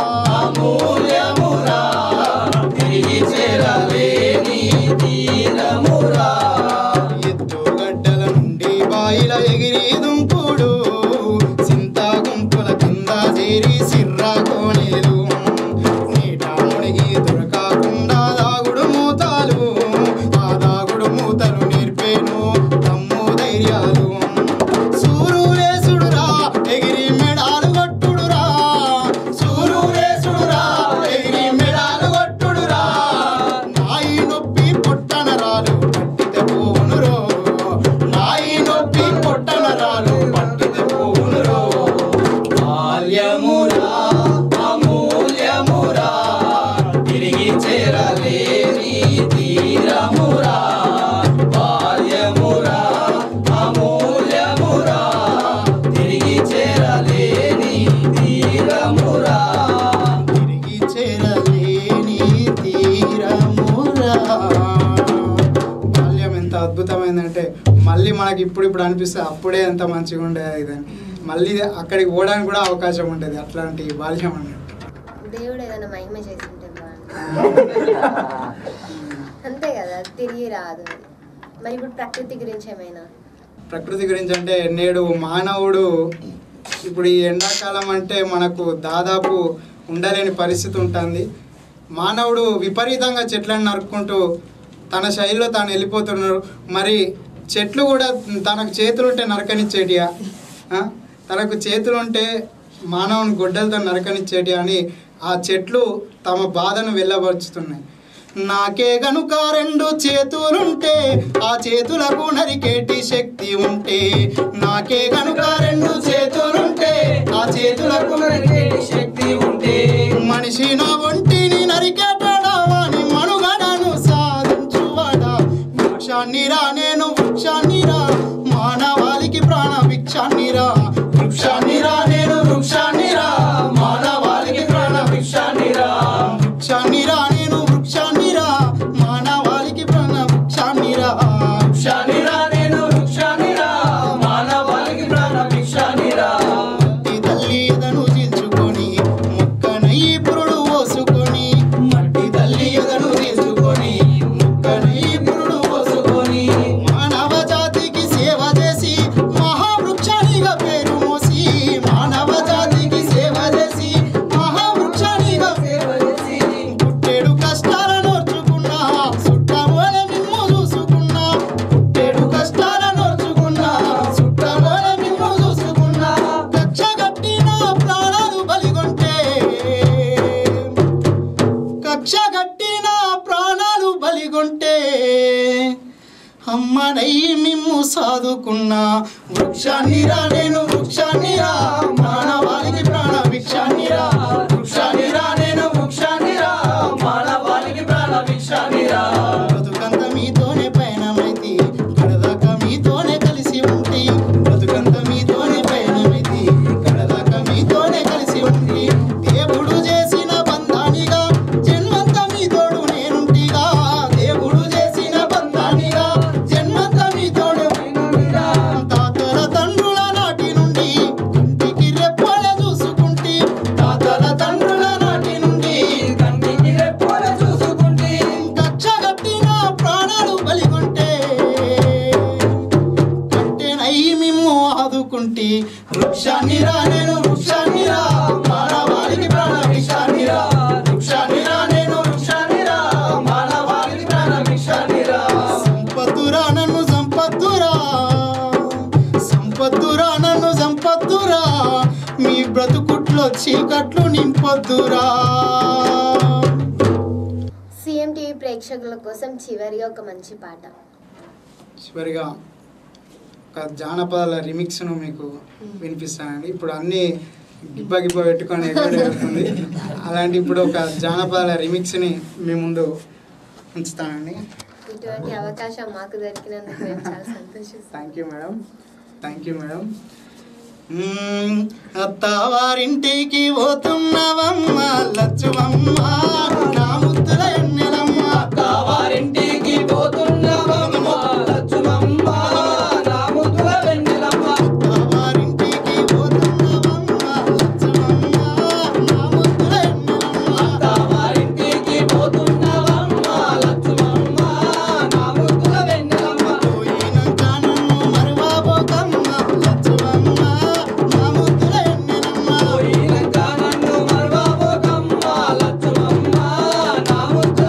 అమూల్యమురా తిరిగి చేరలేని తీరమురా ఎత్తుగడ్డల నుండి బాయిల ఎగిరి దుంపుడు సింత గుంపుల కింద చేరి సిర్రా కోనేలు నీట మునిగి దొరకకుండా దాగుడు మూతాలు ఆ దాగుడు మూతలు నేర్పేను తమ్ము ధైర్యాలు సూరులేసుడురా ఎగిరి మెడాలు కొట్టుడురా సూరులేసుడురా ఎగిరి మెడాలు కొట్టుడురా నాయి నొప్పి పొట్టనరాలు పట్టితే పోవునురో నాయి నొప్పి పొట్టనరాలు పట్టితే పోవునురో బాల్యమురా అమూల్యమురా తిరిగి చేరలేని తీరమురా బాల్యమురా అమూల్యమురా తిరిగి చేరలేని తీరమురా తిరిగి చేరలేని తీరమురా బాల్యం ఎంత అద్భుతమైందంటే మళ్ళీ మనకి ఇప్పుడు ఇప్పుడు అనిపిస్తే అప్పుడే ఎంత మంచిగా ఉండేది ఇదని మళ్ళీ అక్కడికి పోవడానికి కూడా అవకాశం ఉంటుంది అట్లాంటి బాల్యం అన్నట్టు దేవుడు ఏదైనా మహిమ చేసి ఉంటే బాగుంటుంది అంతే కదా తిరిగి రాదు అది. మరి ఇప్పుడు ప్రకృతి గురించి ఏమైనా ప్రకృతి గురించి అంటే నేడు మానవుడు ఇప్పుడు ఈ ఎండాకాలం అంటే మనకు దాదాపు ఉండలేని పరిస్థితి ఉంటుంది మానవుడు విపరీతంగా చెట్లను నరుక్కుంటూ తన శైలిలో తాను వెళ్ళిపోతున్నాడు మరి చెట్లు కూడా తనకు చేతులుంటే నరకనిచ్చేటియా ఆ? తనకు చేతులుంటే మానవుని గొడ్డలతో నరకనిచ్చేటి అని ఆ చెట్లు తమ బాధను వెళ్ళబరుచుతున్నాయి నాకే గనుక రెండు చేతులుంటే ఆ చేతులకు నరికేటి శక్తి ఉంటే నాకే గనుక రెండు చేతులుంటే ఆ చేతులకు నరికేటి శక్తి ఉంటే మనిషి నా ఒంటిని నరికేటడా వాని మనుగడను సాధించువాడా వృక్షాన్ని రా నేను వృక్షాన్ని రా మానవాళికి ప్రాణ భిక్షాన్ని రా వృక్షాన్ని రా నేను వృక్షాన్ని రా మానవాళికి ప్రాణ భిక్షాన్ని రా వృక్షాన్ని రా నేను వృక్షాన్ని రా మానవాళికి ప్రాణ భిక్షాన్ని రా వృక్షాన్ని రా నేను వృక్షాన్ని రా మానవాళికి ప్రాణ భిక్షాన్ని రా మట్టి తల్లి ఎదను చీల్చుకొని మొక్కనై పురుడు పోసుకొని మట్టి తల్లి ఎదను చీల్చుకొని మొక్కనై పురుడు పోసుకొని మానవ జాతికి సేవ చేసి మహావృక్షానిగా పేరు మోసి మానవ జాతికి సేవ చేసి మహావృక్షానిగా సేవ చేసి పుట్టేడు కష్టాలను ఓర్చుకున్నా సుట్టమోల మిమ్ము చూసుకున్నా పుట్టేడు కష్టాలను ఓర్చుకున్నా సుట్టమోల మిమ్ము చూసుకున్నా కక్ష కట్టిన ప్రాణాలు బలిగొంటే కక్ష కట్టిన ప్రాణాలు బలిగొంటే అమ్మనై మిమ్ము సాదుకున్నా వృక్షాన్ని రా నేను వృక్షాన్ని రా మానవాళికి ప్రాణ భిక్షాన్ని రా వృక్షాన్ని రా నేను వృక్షాన్ని రా మానవాళికి ప్రాణ భిక్షాన్ని రా బతుకంత మీతోనే పయనమైతి కడదాకా మీతోనే కలిసి ఉంటి బతుకంత మీతోనే పయనమైతి కడదాకా మీతోనే కలిసి ఉంటి దేవుడు చేసిన బంధానిగా జన్మంత మీ తోడు నేనుంటిగా దేవుడు చేసిన బంధానిగా జన్మంత మీ తోడు తాతల తండ్రుల నాటి నుండి కంటికి ఆదుకుంటి వృక్షాన్ని రా నేను వృక్షాన్ని రా మానవాళికి ప్రాణ భిక్షాన్ని రా వృక్షాన్ని రా నేను వృక్షాన్ని రా మానవాళికి ప్రాణ భిక్షాన్ని రా సంపత్తురా నన్ను సంపత్తురా సంపత్తురా నన్ను సంపత్తురా మీ బ్రతుకుట్లో చీకట్లు నింపొద్దురా సీఎం టీవీ ప్రేక్షకుల కోసం చివరిగా ఒక మంచి పాట చివరిగా ఒక జానపదాల రిమిక్స్ను మీకు వినిపిస్తానండి ఇప్పుడు అన్నీ గిబ్బ గిబ్బ పెట్టుకొని ఎగురుతుంది అలాంటి ఇప్పుడు ఒక జానపదాల రిమిక్స్ని మీ ముందు ఉంచుతానండి ఇటువంటి అవకాశం మాకు దొరికినందుకు మేము చాలా సంతోషిస్తాం thank you madam thank you madam మ్మ్, అత్తవారింటికి పోతున్నవమ్మ లచ్చువమ్మ నా ముద్దుల ఎన్నెలమ్మ కావారింటికి పోతున్నవమ్మ లచ్చుమమ్మ నా ముద్దుల వెన్నెలమ్మ అత్తవారింటికి పోతున్నవమ్మ లచ్చువమ్మ నా ముద్దుల ఎన్నెలమ్మ కావారింటికి పోతున్నవమ్మ లచ్చుమమ్మ నా ముద్దుల వెన్నెలమ్మ పోయినంక నన్ను మరువబోకమ్మ లచ్చువమ్మ నా ముద్దుల ఎన్నెలమ్మ పోయినంక నన్ను మరువబోకమ్మ లచ్చుమమ్మ నా ముద్దుల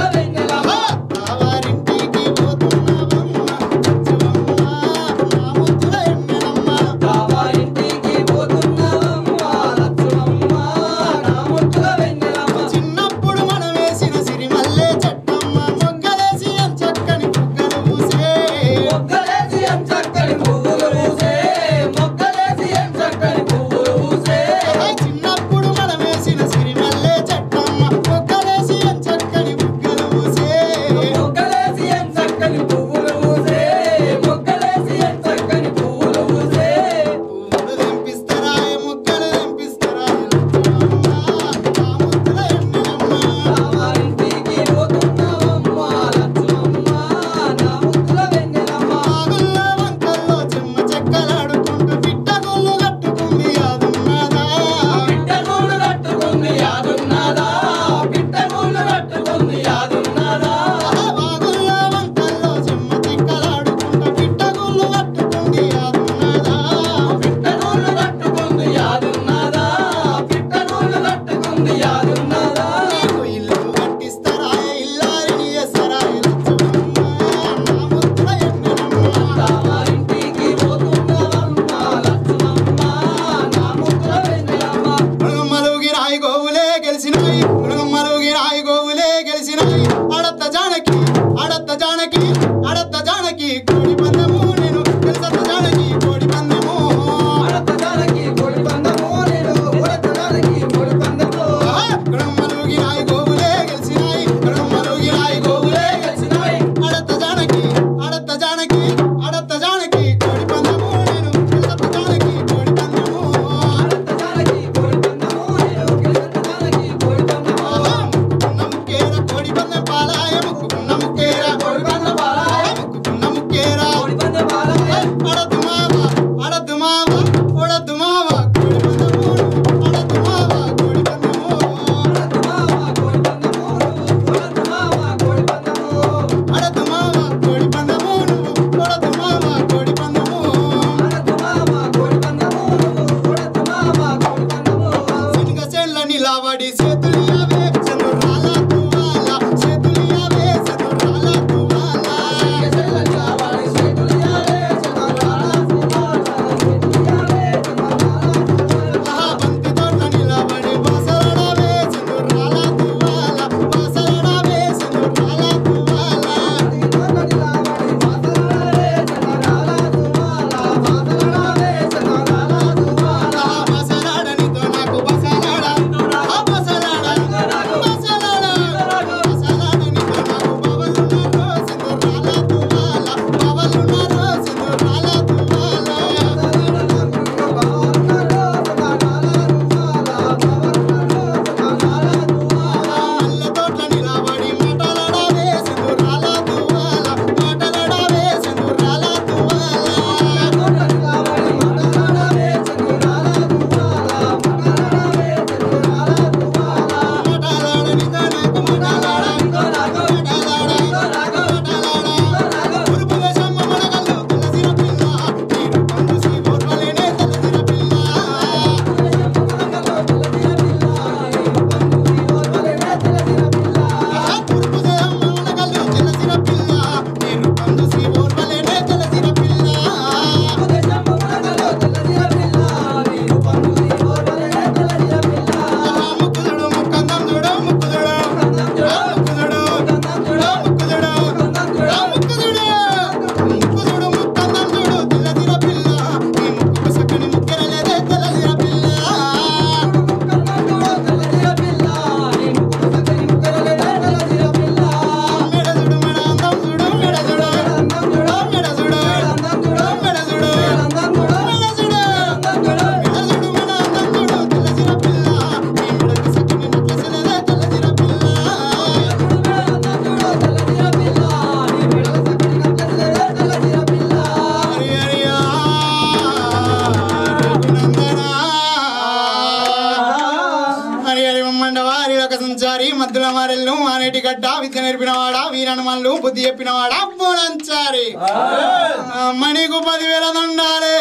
మద్దుల మారెల్లు మానేటి గడ్డ విద్య నేర్పినవాడా వీరనమల్లు బుద్ధి చెప్పినవాడా బోనంచారి ఆ, మణికు పదివేల దండాలే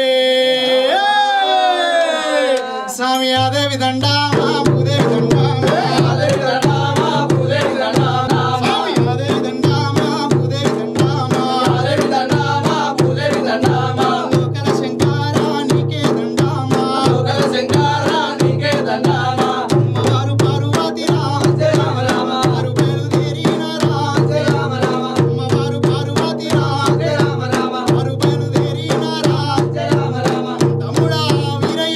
స్వామి అదేవి దండ మా భూదేవి దండ అదేవి దండామా, భూదేవి దండామా. స్వామి అదేవి దండ మా భూదేవి దండ మా అదేవి దండామా, భూదేవి దండామా. లోకల శంకారా నీకే దండ మా లోకల శంకరా, నీకే దండామా. అమ్మవారు పార్వతిరా జయ రామ రామ, వారు బయలుదేరినారా జయ రామ రామ, అమ్మవారు పార్వతిరా జయ రామ రామ, వారు బయలుదేరినారా జయ రామ రామ. తమ్ముడా వీరయ్య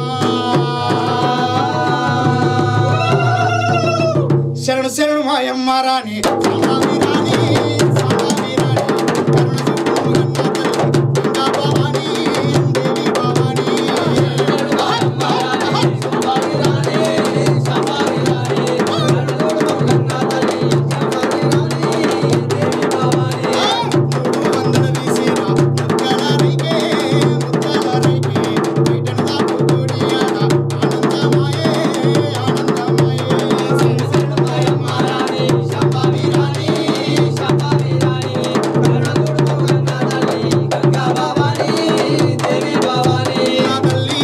శరణు శరణు మాయమ్మ రాణి సామావి రాణి సామావి రాణి కరుణ చూపు గంగా భవాని దేవి భవాని మూడు వందల వీసిన ముత్యాల రైకే ముత్యాల రైకే బయటను దాపు తోడియాడ ఆనందమాయే ఆనందమాయే నా తల్లి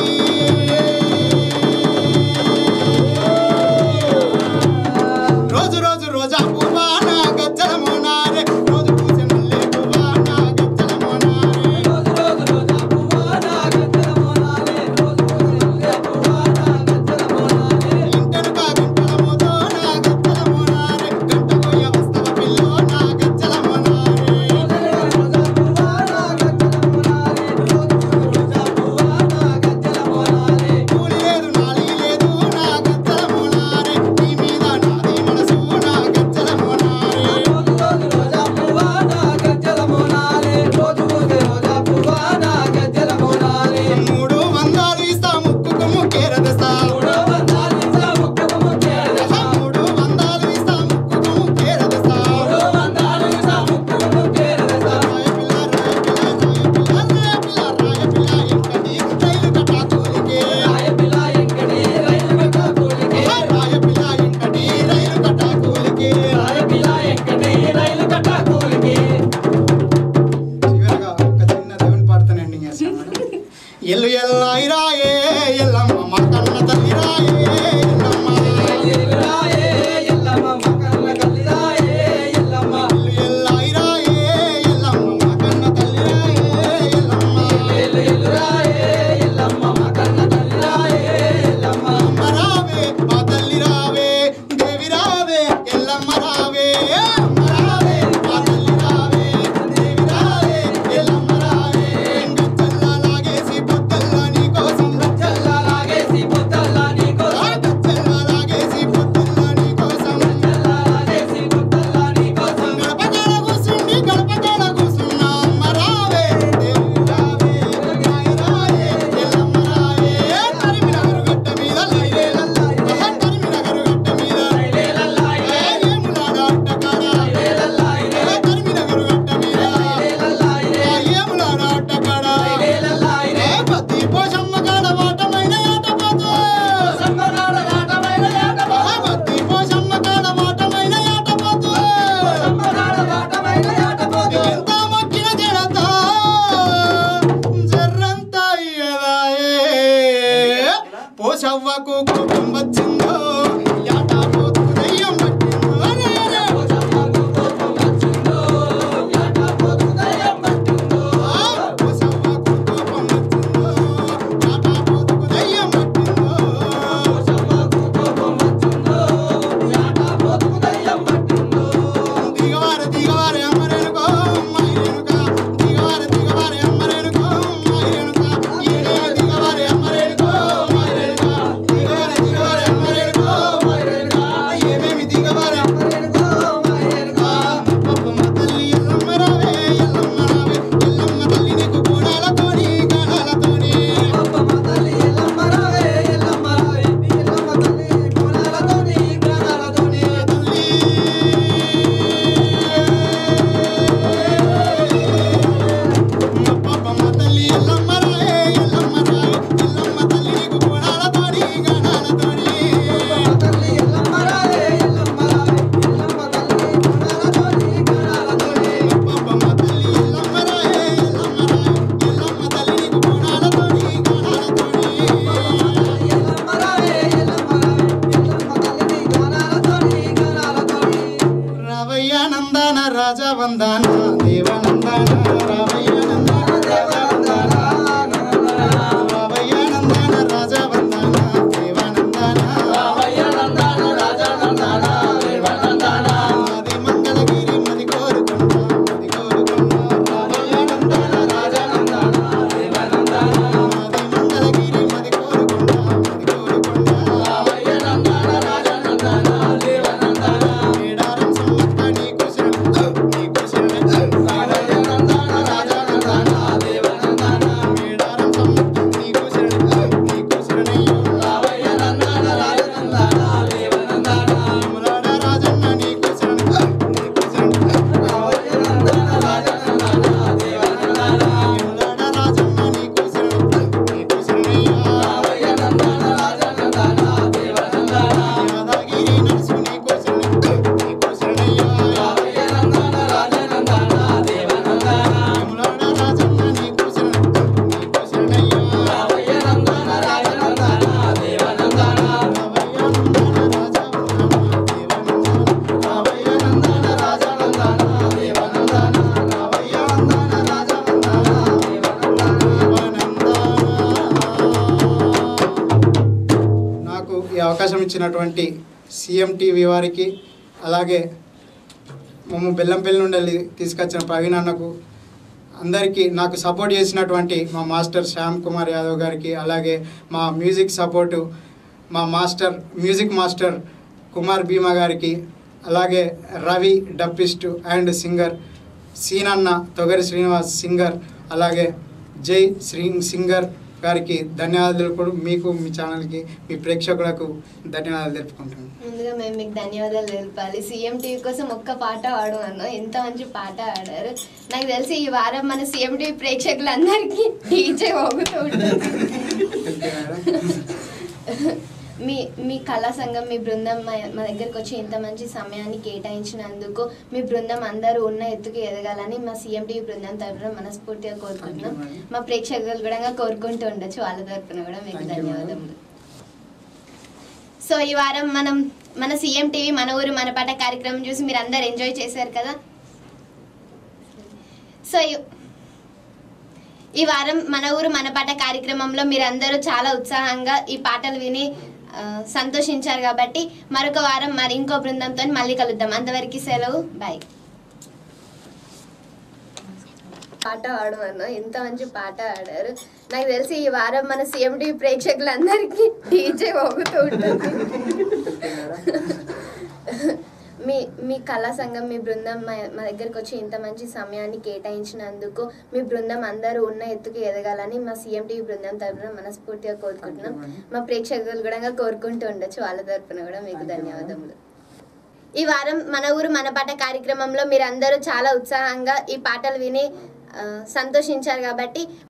రోజు రోజు రోజా పువ్వా నా గజ్జల మోనారే రోజు పూసే మల్లె పువ్వా నా గజ్జల మోనారే ఇంటను కాగంటల మోతో నా గజ్జల మోనారే గంట పోయ వస్తవ పిల్లో నా గజ్జల మోనారే కూలి లేదు నాలి లేదు నా గజ్జల మోనారే నీ మీద నాది మనసు నా గజ్జల మోనారే మూడు వందలు ఇస్తా ముక్కుకు ముక్కేరదస్తా మూడు వందలు ఇస్తా ముక్కుకు ముక్కేరదస్తా రాయ పిల్ల రాయ పిల్ల రాయ పిల్ల రాయ పిల్ల రాయ పిల్ల ఎంకటి రైలు కట్టా కూలికే రాయ పిల్ల ఎంకటి రైలు కట్టా కూలికే చివరగా ఒక చిన్న దేవుని పాటతో ఎండింగ్ చేస్తాను మేడం. ఎల్లు ఎల్లాయిరాయే ఎల్లమ్మ మా కన్న తల్లిరాయే ఎల్లమ్మ ఎల్లు ఎల్లాయిరాయే ఎల్లమ్మ మా కన్న తల్లిరాయే ఎల్లమ్మ అమ్మ రావే మా తల్లి రావే దేవి రావే ఎల్లమ్మ రావే అమ్మ రావే మా తల్లి రావే దేవి రావే ఎల్లమ్మ రావే గచ్చల్లా లాగేసి పొత్తల్లా నీ కోసం గచ్చల్లా లాగేసి పొత్తల్లా నీ కోసం గడప గడ కూసుండి గడప గడ కూసున్నా అమ్మ రావే దేవి రావే రాయి రాయే ఎల్లమ్మ రావే తరిమినగరు గట్ట మీద లైలే లల్లాయ్ తరిమినగరు గట్ట మీద లైలే లల్లాయ్ ఏములాడ అట్టకాడ లైలే లల్లాయ్ తరిమినగరు గట్ట మీద లైలే లల్లాయ్ ఏములాడ అట్టకాడ లైలే లల్లాయ్ పత్తి పోషమ్మ కాడ వాటమైన ఆటపోతు పత్తి పోషమ్మ కాడ వాటమైన ఆటపోతు ఎంత మొక్కిన జడతా జర్రంత అయ్యదాయే పోషవ్వకు కోపం వచ్చిందో యాట పోతు దయ్యం పట్టిందో అరే అరే. ఆ, పోషవ్వకు కోపం వచ్చిందో యాట పోతుకు దయ్యం పట్టిందో దిగవారు దిగవారు అమ్మరేనుకో అమ్మాయిరేనుక దిగవారు దిగవారు అమ్మరేనుకో అమ్మాయిరేనుక ఈడే దిగవారు అమ్మరేనుకో అమ్మాయిరేనుక దిగవారు దిగవారు అమ్మరేనుకో అమ్మాయిరేనుక ఏమేమి దిగవారు అమ్మరేనుకో అమ్మాయిరేనుక పప్పమ్మ తల్లి ఎల్లమ్మ రావే ఎల్లమ్మ రావే ఎల్లమ్మ తల్లి నీకు గుణాలతోని గణాలతోని పప్పమ్మ తల్లి ఎల్లమ్మ రావే ఎల్లమ్మ రావే ఎల్లమ్మ తల్లి నీకు గుణాలతోని గణాలతోని అవకాశం ఇచ్చినటువంటి సీఎం టీవీ వారికి అలాగే మమ్మ బెల్లంపల్లి నుండి వెళ్ళి తీసుకొచ్చిన ప్రవీణ్ అన్నకు అందరికీ నాకు సపోర్ట్ చేసినటువంటి మా మాస్టర్ శ్యామ్ కుమార్ యాదవ్ గారికి అలాగే మా మ్యూజిక్ సపోర్టు మా master music master Kumar Bheema గారికి అలాగే రవి డప్పిస్ట్ అండ్ సింగర్ సీనన్న తొగరి శ్రీనివాస్ సింగర్ అలాగే జై శ్రీ సింగర్ గారికి ధన్యవాదాలు తెలుపుడు మీకు మీ ఛానల్కి మీ ప్రేక్షకులకు ధన్యవాదాలు తెలుపుకుంటున్నాను ముందుగా మేము మీకు ధన్యవాదాలు తెలపాలి సీఎం టీవీ కోసం ఒక్క పాట పాడమన్నాం ఎంత మంచి పాట ఆడారు నాకు తెలిసి ఈ వారం మన సీఎం టీవీ ప్రేక్షకులందరికీ డీజే మోగుతూ ఉంటుంది మీ మీ కళా సంఘం మీ బృందం మా మా దగ్గరికి వచ్చి ఇంత మంచి సమయాన్ని కేటాయించినందుకు మీ బృందం అందరూ ఉన్న ఎత్తుకు ఎదగాలని మా సీఎం టీవీ బృందం తరఫున మనస్ఫూర్తిగా కోరుకుంటున్నాం Thank you, madam. మా ప్రేక్షకులు కూడా కోరుకుంటూ ఉండొచ్చు వాళ్ళ తరఫున కూడా మీకు Thank you, madam. ధన్యవాదములు సో ఈ వారం మనం మన సీఎం టీవీ మన ఊరు మన పాట కార్యక్రమం చూసి మీరు అందరు ఎంజాయ్ చేశారు కదా సో ఈ- ఈ వారం మన ఊరు మన పాట కార్యక్రమంలో మీరందరూ చాలా ఉత్సాహంగా ఈ పాటలు విని ఆ, సంతోషించారు కాబట్టి మరొక వారం మరి ఇంకో బృందంతో మళ్ళీ కలుద్దాం అంతవరకు సెలవు బాయ్ పాట ఆడమన్నా ఎంత మంచి పాట ఆడారు నాకు తెలిసి ఈ వారం మన సీఎండి ప్రేక్షకులందరికీ డీజే మోగుతూ ఉంటుంది మీ మీ కళా సంఘం మీ బృందం మా మా దగ్గరికి వచ్చి ఇంత మంచి సమయాన్ని కేటాయించినందుకు మీ బృందం అందరూ ఉన్న ఎత్తుకు ఎదగాలని మా సీఎం టీవీ బృందం తరఫున మనస్ఫూర్తిగా కోరుకుంటున్నాం మా ప్రేక్షకులు కూడా కోరుకుంటూ ఉండొచ్చు వాళ్ళ తరఫున కూడా మీకు ధన్యవాదములు ఈ వారం మన ఊరు మన పాట కార్యక్రమంలో మీరు అందరూ చాలా ఉత్సాహంగా ఈ పాటలు విని ఆ, సంతోషించారు కాబట్టి